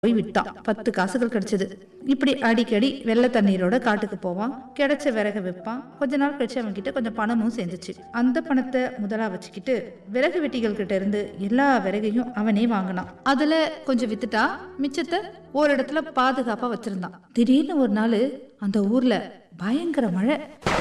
போய் விட்டான் பத்து காசுகள் கிடைச்சது இப்படி அடிக்கடி வெள்ளை தண்ணீரோட காட்டுக்கு போவான் கிடைச்ச விறகு விற்பான் கொஞ்ச நாள் கழிச்சு அவன் கிட்ட கொஞ்சம் பணமும் சேர்ந்துச்சு அந்த பணத்தை முதலா வச்சுக்கிட்டு விறகு வெட்டிகள் கிட்ட இருந்து எல்லா விறகையும் அவனே வாங்கினான் அதுல கொஞ்சம் வித்துட்டா மிச்சத்தை ஒரு இடத்துல பாதுகாப்பா வச்சிருந்தான் திடீர்னு ஒரு நாள் அந்த ஊர்ல பயங்கர மழை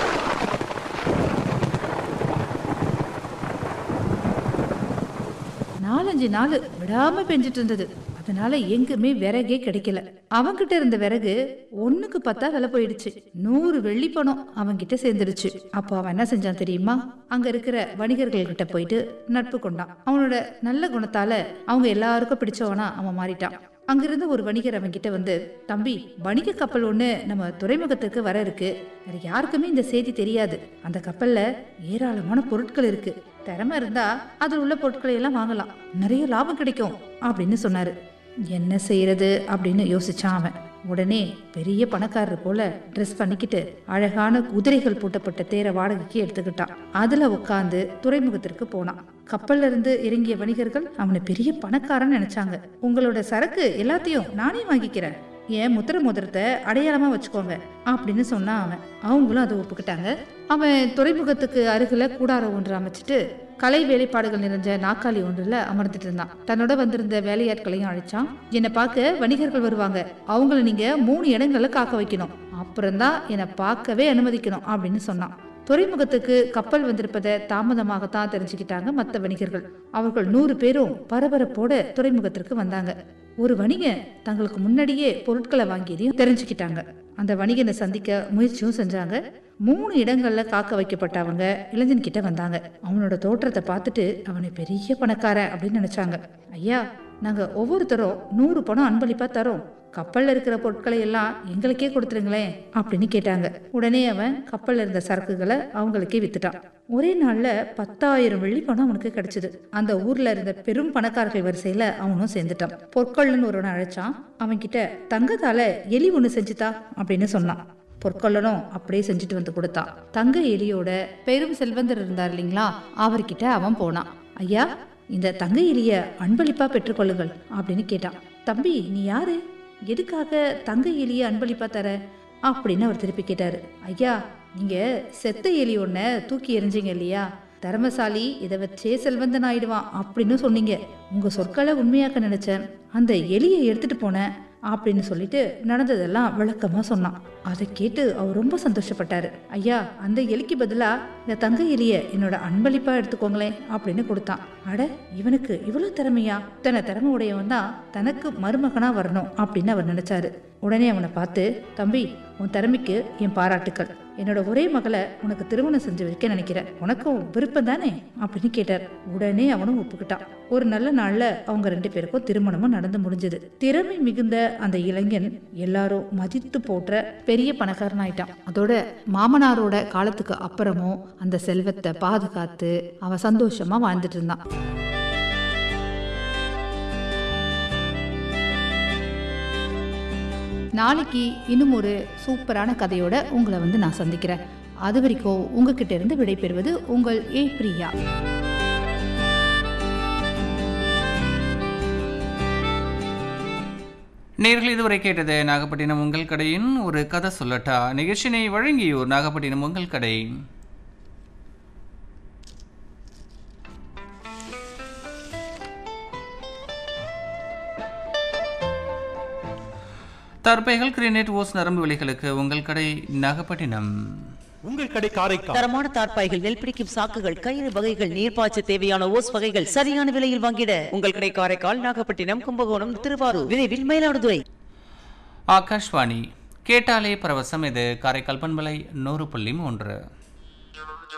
நாலஞ்சு நாள் விடாம பெஞ்சிட்டு இருந்தது அதனால எங்குமே விறகே கிடைக்கல அவன்கிட்ட இருந்த விறகு ஒண்ணுக்கு பத்தா விலை போயிடுச்சு நூறு வெள்ளி பணம் அவன்கிட்ட சேர்ந்துடுச்சு அப்போ அவன் என்ன செஞ்சான் தெரியுமா அங்க இருக்கிற வணிகர்கள் கிட்ட போயிட்டு நட்பு கொண்டான் அவனோட நல்ல குணத்தால அவங்க எல்லாருக்கும் பிடிச்சவனா அவன் மாறிட்டான் அங்கிருந்து ஒரு வணிகர் அவன்கிட்ட வந்து தம்பி வணிக கப்பல் ஒண்ணு நம்ம துறைமுகத்துக்கு வர இருக்கு வேற யாருக்குமே இந்த செய்தி தெரியாது அந்த கப்பல்ல ஏராளமான பொருட்கள் இருக்கு திறமை இருந்தா அதில் உள்ள பொருட்களை எல்லாம் வாங்கலாம் நிறைய லாபம் கிடைக்கும் அப்படின்னு சொன்னாரு என்ன செய்யறது அப்படின்னு யோசிச்சான் அவன் உடனே பெரிய பணக்காரர் போல ட்ரெஸ் பண்ணிக்கிட்டு அழகான குதிரைகள் பூட்டப்பட்ட தேரை வாடகைக்கு எடுத்துக்கிட்டான் அதுல உட்காந்து துறைமுகத்திற்கு போனான் கப்பல்ல இருந்து இறங்கிய வணிகர்கள் அவனை பெரிய பணக்காரன் நினைச்சாங்க உங்களோட சரக்கு எல்லாத்தையும் நானே வாங்கிக்கிறேன் என் முத்திர மோதிரத்தை அடையாளமா வச்சுக்கோங்க அப்படின்னு சொன்னான் அவன் அவங்களும் அதை ஒப்புக்கிட்டாங்க அவன் துறைமுகத்துக்கு அருகில கூடாரம் ஒன்று அமைச்சிட்டு கலை வேலைப்பாடுகள் நிறைஞ்ச நாக்காளி ஒன்றுல அமர்ந்துட்டு இருந்தான் தன்னோட வந்திருந்த வேலையாட்களையும் அழைச்சான் என்னை பார்க்க வணிகர்கள் வருவாங்க அவங்கள நீங்க மூணு இடங்கள்ல காக்க வைக்கணும் அப்புறம்தான் என்னை பார்க்கவே அனுமதிக்கணும் அப்படின்னு சொன்னான் துறைமுகத்துக்கு கப்பல் வந்திருப்பதை தாமதமாகத்தான் தெரிஞ்சுக்கிட்டாங்க மற்ற வணிகர்கள் அவர்கள் நூறு பேரும் பரபரப்போட துறைமுகத்திற்கு வந்தாங்க ஒரு வணிகன் தங்களுக்கு முன்னாடியே பொருட்களை வாங்கியதையும் தெரிஞ்சுக்கிட்டாங்க அந்த வணிகனை சந்திக்க முயற்சியும் செஞ்சாங்க மூணு இடங்கள்ல காக்க வைக்கப்பட்டவங்க இளைஞன் கிட்ட வந்தாங்க அவனோட தோற்றத்தை பார்த்துட்டு அவனை பெரிய பணக்காரன் அப்படின்னு நினைச்சாங்க ஐயா நாங்க ஒவ்வொருத்தரும் நூறு பணம் அன்பளிப்பா தரோம் கப்பல்ல இருக்கிற பொருட்களை எல்லாம் எங்களுக்கே கொடுத்துருங்களேன் அப்படின்னு கேட்டாங்க உடனே அவன் கப்பல்ல இருந்த சரக்குகளை அவங்களுக்கே வித்துட்டான் ஒரே நாள்ல பத்தாயிரம் வெள்ளி பணம் அவனுக்கு கிடைச்சது அந்த ஊர்ல இருந்த பெரும் பணக்காரர்கள் வரிசையில அவனும் சேர்ந்துட்டான் பொற்கொள்ளன் ஒருவனை அழைச்சான் அவன் கிட்ட தங்கத்தால எலி ஒண்ணு செஞ்சுதா அப்படின்னு சொன்னான் பொற்கொள்ளனும் அப்படியே செஞ்சுட்டு வந்து கொடுத்தான் தங்க எலியோட பெரும் செல்வந்தர் இருந்தார் இல்லைங்களா அவர்கிட்ட அவன் போனான் ஐயா இந்த தங்க எலிய அன்பளிப்பா பெற்றுக்கொள்ளுங்கள் அப்படின்னு கேட்டான் தம்பி நீ யாரு எதுக்காக தங்க எலிய அன்பளிப்பா தர அப்படின்னு அவர் திருப்பி கேட்டாரு ஐயா நீங்க செத்த எலி ஒன்ன தூக்கி எறிஞ்சீங்க இல்லையா தர்மசாலி இதை வச்சே செல்வந்தன் ஆயிடுவான் அப்படின்னு சொன்னீங்க உங்க சொற்களை உண்மையாக்க நினைச்சேன் அந்த எலியை எடுத்துட்டு போனேன் அப்படின்னு சொல்லிட்டு நடந்ததெல்லாம் விளக்கமா சொன்னான் அதை கேட்டு அவர் ரொம்ப சந்தோஷப்பட்டாரு ஐயா அந்த எலிக்கு பதிலா இந்த தங்க எலிய என்னோட அன்பளிப்பா எடுத்துக்கோங்களேன் அப்படின்னு கொடுத்தான் அட இவனுக்கு இவ்வளவு திறமையா இத்தனை திறமை உடையவன் தான் தனக்கு மருமகனா வரணும் அப்படின்னு அவர் நினைச்சாரு உடனே அவனை பார்த்து தம்பி உன் திறமைக்கு என் பாராட்டுக்கள் என்னோட ஒரே மகளை உனக்கு திருமணம் செஞ்சு வைக்க நினைக்கிறேன் உனக்கும் விருப்பம் தானே அப்படின்னு கேட்டார் உடனே அவனும் ஒப்புக்கிட்டான் ஒரு நல்ல நாள்ல அவங்க ரெண்டு பேருக்கும் திருமணமும் நடந்து முடிஞ்சது திறமை மிகுந்த அந்த இளைஞன் எல்லாரும் மதித்து போற்ற பெரிய பணக்காரன் ஆயிட்டான் அதோட மாமனாரோட காலத்துக்கு அப்புறமும் அந்த செல்வத்தை பாதுகாத்து அவன் சந்தோஷமா வாழ்ந்துட்டு இருந்தான் நாளைக்கு இன்னும் ஒரு சூப்பரான கதையோட உங்களை வந்து நான் சந்திக்கிறேன் அது வரைக்கும் உங்ககிட்ட இருந்து விடைபெறுவது உங்கள் ஏ பிரியா நேர்கள் இதுவரை கேட்டது நாகப்பட்டினம் உங்கள் கடையின் ஒரு கதை சொல்லட்டா நிகழ்ச்சினை வழங்கியோர் நாகப்பட்டினம் உங்கள் கடை தற்பைகள் கிரினேட் ஓஸ் நரம்பு விலைகளுக்கு உங்கள் கடை நாகப்பட்டினம் உங்கள் கடை காரைக்கால் தரமான தார்ப்பாய்கள் நெல் பிடிக்கும் சாக்குகள் கயிறு வகைகள் நீர்ப்பாய்ச்ச தேவையான ஓஸ் வகைகள் சரியான விலையில் வாங்கிட உங்கள் கடை காரைக்கால் நாகப்பட்டினம் கும்பகோணம் திருவாரூர் விரைவில் மயிலாடுதுறை ஆகாஷ்வாணி கேட்டாலே பரவசம் இது காரைக்கால் பண்பலை நூறு புள்ளி மூன்று